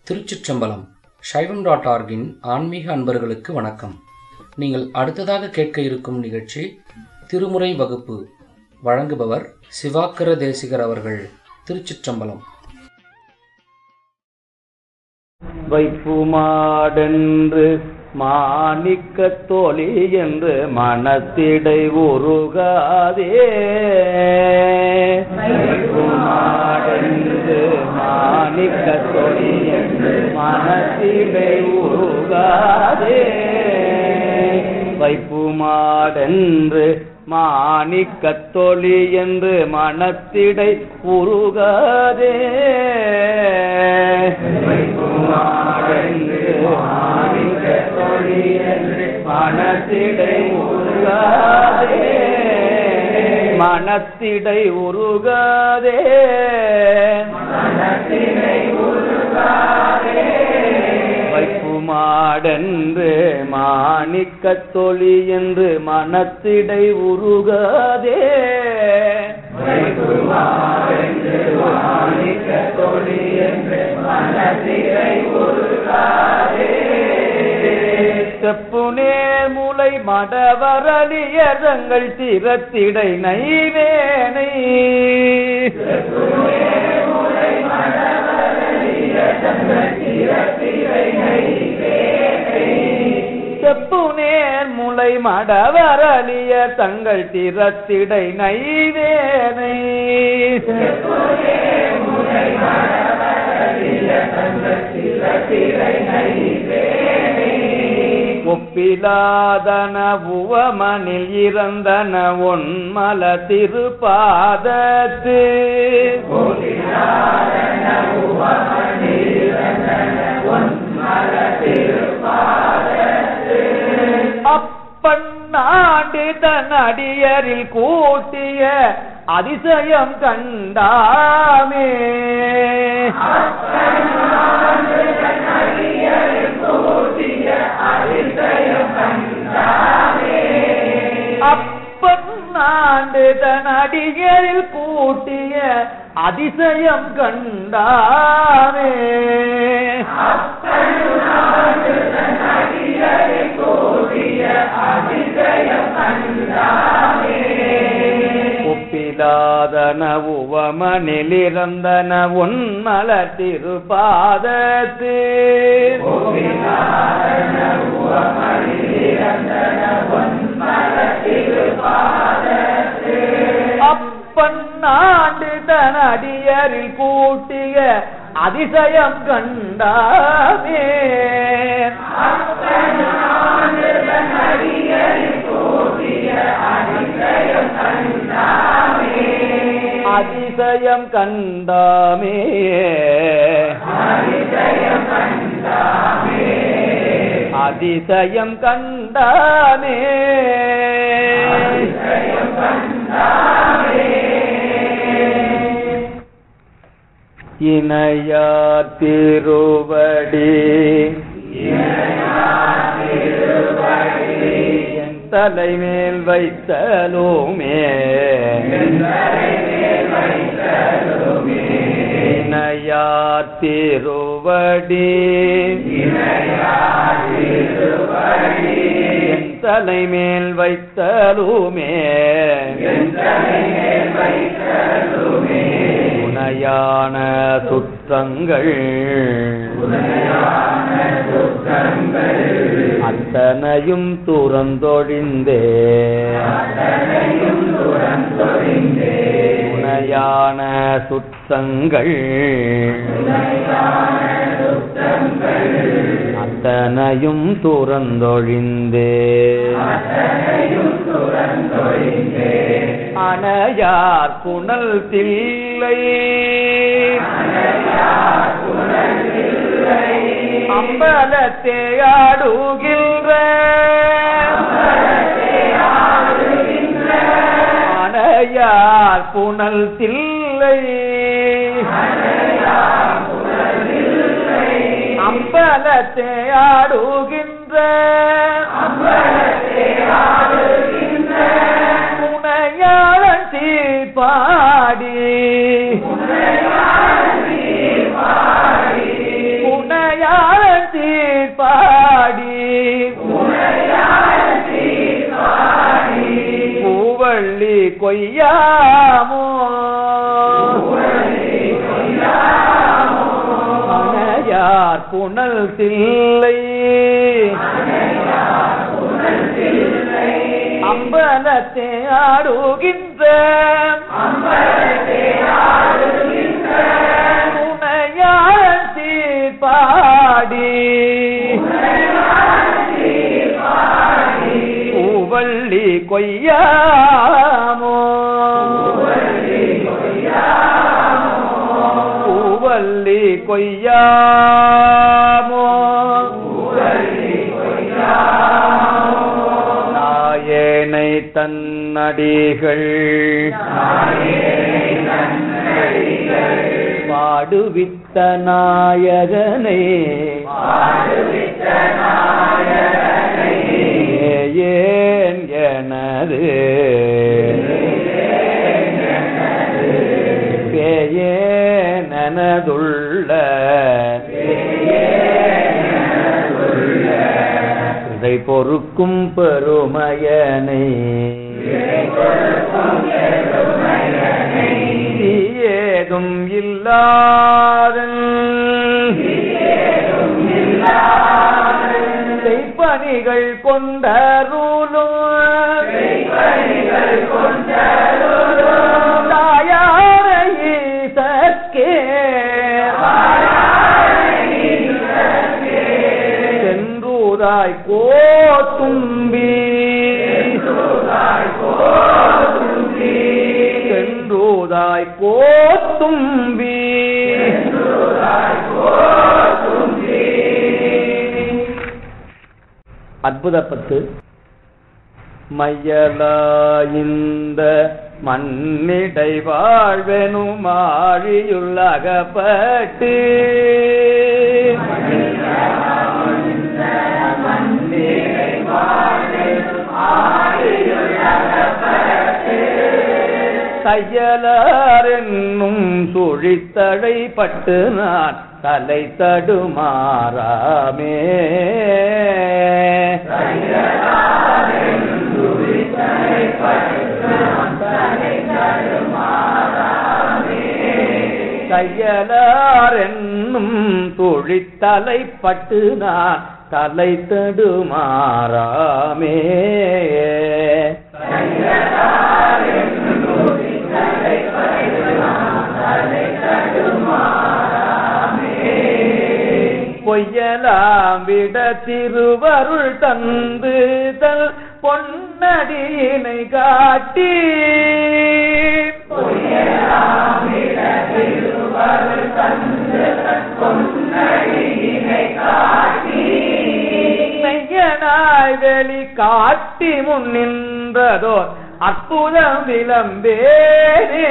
திருச்சிற்றம்பலம் சைவம் டாட் ஆர்கின் ஆன்மீக அன்பர்களுக்கு வணக்கம் நீங்கள் அடுத்ததாக கேட்க இருக்கும் நிகழ்ச்சி திருமுறை வகுப்பு வழங்குபவர் சிவாக்கர தேசிகர் அவர்கள் திருச்சிற்றம்பலம் வைப்புமாடென்று மாணிக்க தோழி என்று மனத்திடை உருகாதே வைப்புமாடென்று மாணிக்க தோழி என்று மனத்திடை உருகாதே வைப்புமாடென்று மாணிக்க தொழி என்று மனத்திடை உருகாதே வைப்புமாடென்று மாணிக்க தொழி என்று மனத்திடை உருகாதே மனத்திடை உருகாதே மனத்திடை உருகாதே வைப்புமாடென்று மாணிக்க தொழி என்று மனத்திடை உருகாதே வைப்புமாடென்று மாணிக்க தொழி என்று மனத்திடை உருகாதே செப்புநேர் முலை மடவரலிய தங்கள் திறத்திடை நைவேனை செப்புநேர் முலை மடவரலிய தங்கள் திறத்திடை நைவேனை ஒப்பிலாதன உவமனில் இறந்தன ஒன்மல திருப்பாதத்து அப்பண்ணாண்டு தன் அடியரில் கூட்டிய அதிசயம் கண்டாமே அப்பண்ணாண்டு தன் அடியரில் கூட்டிய அதிசயம் கண்டாமே ஒப்பிலாதன உவமனிலிறந்தன உன்மல திருப்பாதத்து அப்பண்ணாண்டு தன் அடியரில் கூட்டிய அதிசயம் கண்டாமே அதிசயம் கண்டாமே அதிசயம் கண்டாமே இணையா திருவடி என் தலைமேல் வைத்தலுமே இணையா திருவடி என் தலைமேல் வைத்தலுமே உனையான சுற்றங்கள் அத்தனையும் துறந்தொழிந்தே உனையான சுற்றங்கள் அத்தனையும் துறந்தொழிந்தே அணையார் புனல் தில்லை அம்பலத்தே ஆடுகின்ற அணையார் புனல் தில்லை அம்பலத்தே ஆடுகின்ற புனையாளன் சீர்பாடி புனையாளன் கொய்யாமோ அணையார் புனல் தில்லை அம்பலத்தே ஆடுகின்ற துணையார் பாடி பூவள்ளி கொய்யாமோ பூவள்ளி கொய்யாமோ நாயேனை தன்னடிகள் பாடுவித்த நாயகனே ஏன் எனது பேயேனதுள்ள இதை பொறுக்கும் பெருமையனை ஏதும் இல்லாத செய்ப்பணிகள் கொண்டருளும் தாயாரை சற்கே சென்றூராய் கோத்தும்பி சென்றூராய் கோத்தும்பி அற்புத பத்து மையலாயிந்த மண்ணிடை வாழ்வெனும் ஆழியுள் அகப்பட்டு தையலார் என்னும் சுழித்தடை பட்டு நான் தலை தடுமாறாமே தையலார் என்னும் தொழித்தலை பட்டு நான் தலை தடுமாறாமே பொய்யலாம் விட திருவருள் தந்து தல் பொன்னடியினை காட்டி மெய்யனாய் வெளி காட்டி முன் நின்றதோர் அற்புதம் விளம்பேனே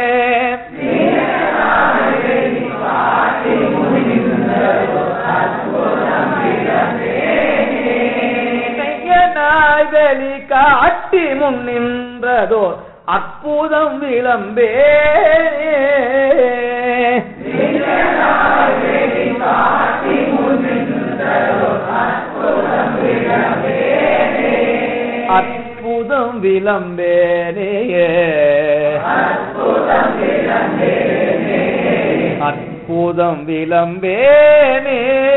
மெய்யனாய் வெளி காட்டி முன் நின்றதோ அற்புதம் விளம்பே அற்புதம் விளம்பேனே அற்புதம் விளம்பேனே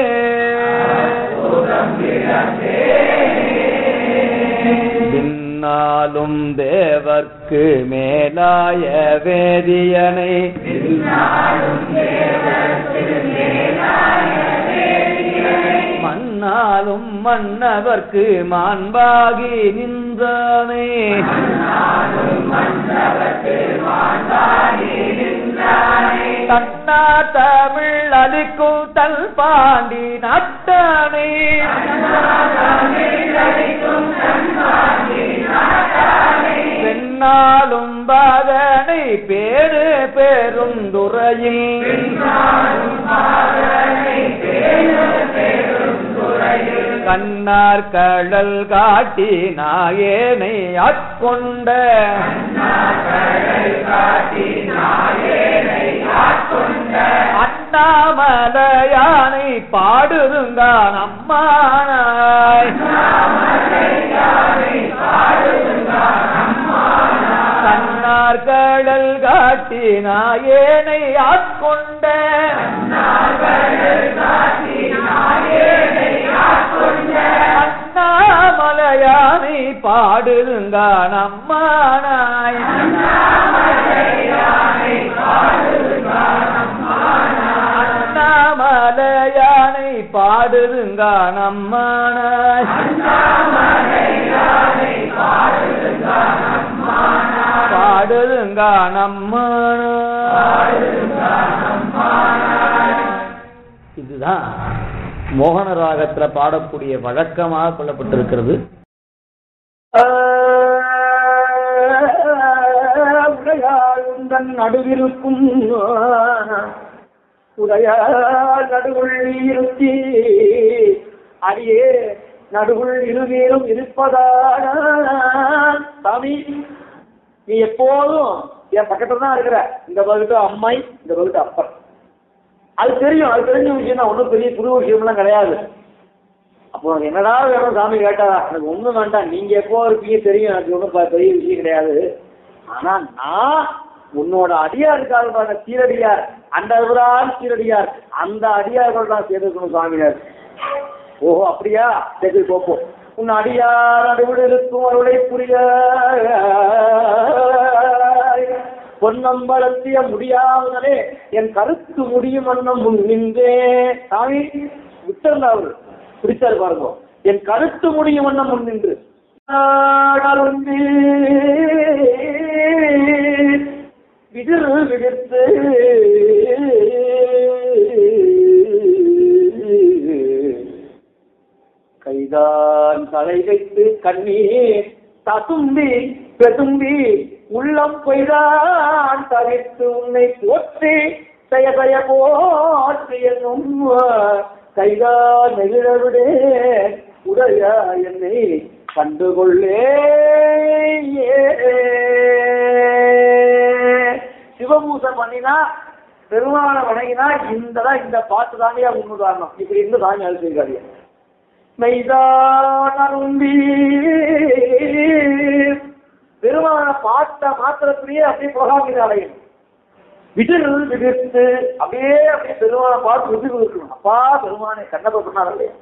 பின்னாலும் தேவர்க்கு மேலாய வேதியனை மன்னாலும் மன்னவர்க்கு மாண்பாகி நின்றானே தன்னா தமிழ் அளிக்கும் தல் பாண்டி நட்டானே பெண்ணாலும் பாதனை பேரு பெரும் துறையில் கண்ணார் கடல் காட்டி நாயேனை ஆட்கொண்ட அண்ணாமலையானை பாடுதுங்கான் அம்மானாய் கண்ணார் கடல் காட்டி நாயேனை ஆட்கொண்ட அண்ணாமலையானை பாடுங்க நம்மானாய் அண்ணாமலையானை பாடுங்க நம்மானாய் பாடுங்க நம்மானாய் இதுதான் மோகன ராகத்துல பாடக்கூடிய வழக்கமாக கொள்ளப்பட்டிருக்கிறது உடையாளுந்தன் நடுவிருக்கும் உடையாள் நடுவுள் இருத்தி அடியே நடுவுள் இருவீரும் இருப்பதான சாமி நீ எப்போதும் என் பக்கத்துல தான் இருக்கிற இந்த பகுத்து அம்மை இந்த பகுத்து அப்பன் அது தெரியும் அது தெரிஞ்ச விஷயம் தான் ஒன்றும் பெரிய புது விஷயம்லாம் கிடையாது அப்போ உனக்கு என்னடா வேணும் சாமி கேட்டா எனக்கு ஒண்ணும் வேண்டாம் நீங்க எப்போ இருப்பீங்க தெரியும் எனக்கு ஒன்றும் பெரிய விஷயம் கிடையாது ஆனா நான் உன்னோட அடியாருக்காக பாருங்க சீரடியார் அந்த அவரால் சீரடியார் அந்த அடியார்கள் தான் சேர்ந்துக்கணும் சாமியார் ஓஹோ அப்படியா சரி போப்போம் உன் அடியார் நடுவில் இருக்கும் அவருடைய புரிய பொன்னம்பலத்திய முடியாதனே என் கருத்து முடியும் வண்ணம் முன் நின்றே சாமி விட்டிருந்தா அவரு பிடிச்சாரு பாருங்க என் கருத்து முடியும் வண்ணம் முன் நின்று அருந்தி விதிர் விடுத்து கைதான் தலை வைத்து கண்ணீர் ததும்பி பெதும்பி உள்ளம் பொய்தான் தவிர்த்து உன்னை போற்றி செய்ய செய்ய போற்றி என்னும் கைதான் நெகிழவிடே உடைய என்னை கண்டுகொள்ளே சிவபூசம் பண்ணினா பெருமான வணங்கினா இந்த தான் இந்த பாட்டு தாங்க உண்மைதாரணம் இப்படி இருந்து தாங்க அழுத்திருக்காரு மெய்தான் அரும்பி பெருமான பாட்ட மாத்திரத்திலேயே அப்படியே புலகாமித அடையும் விதிர் விதிர்த்து அப்படியே அப்படியே பெருமான பாட்டு விதிர் இருக்கணும் அப்பா பெருமானை கண்ணப்ப பண்ணார் இல்லையா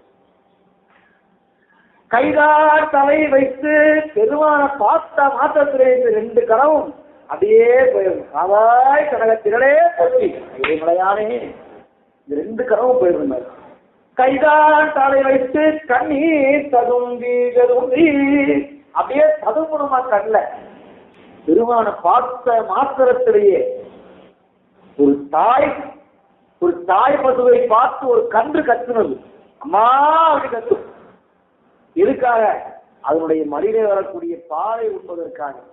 கைகால் தலை வைத்து பெருமான பார்த்த மாத்திரத்திலே இந்த ரெண்டு கரவும் அப்படியே போயிடும் காவாய் கனக திரளே போய் மலையானே இந்த ரெண்டு கரவும் போயிருந்தார் கைதான் தலை வைத்து கண்ணீர் ததும்பி ததும்பி அப்படியே ததும்பணுமா கண்ல பெருமான பார்த்த மாத்திரத்திலேயே ஒரு தாய் ஒரு தாய் பசுவை பார்த்து ஒரு கன்று கத்துனது அம்மா அப்படி கத்தும் எதுக்காக அதனுடைய மடியிலே வரக்கூடிய பாலை உண்பதற்காக